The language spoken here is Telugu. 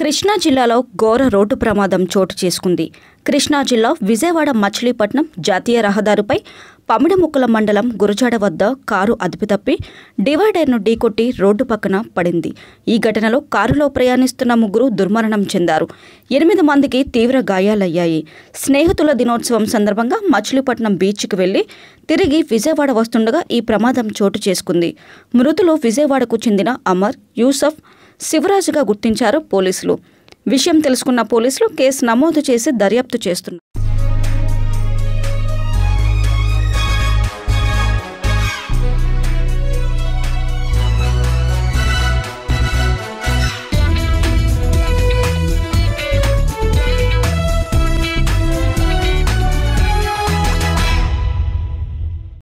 కృష్ణా జిల్లాలో ఘోర రోడ్డు ప్రమాదం చోటు చేసుకుంది కృష్ణా జిల్లా విజయవాడ మచిలీపట్నం జాతీయ రహదారిపై పమిడిముక్కల మండలం గురజాడ వద్ద కారు అదుపు తప్పి డివైడర్ను ఢీకొట్టి రోడ్డు పక్కన పడింది ఈ ఘటనలో కారులో ప్రయాణిస్తున్న ముగ్గురు దుర్మరణం చెందారు ఎనిమిది మందికి తీవ్ర గాయాలయ్యాయి స్నేహితుల దినోత్సవం సందర్భంగా మచిలీపట్నం బీచ్కి వెళ్లి తిరిగి విజయవాడ వస్తుండగా ఈ ప్రమాదం చోటు చేసుకుంది మృతులు విజయవాడకు చెందిన అమర్ యూసఫ్ శివరాజుగా గుర్తించారు పోలీసులు విషయం తెలుసుకున్న పోలీసులు కేసు నమోదు చేసి దర్యాప్తు చేస్తున్నారు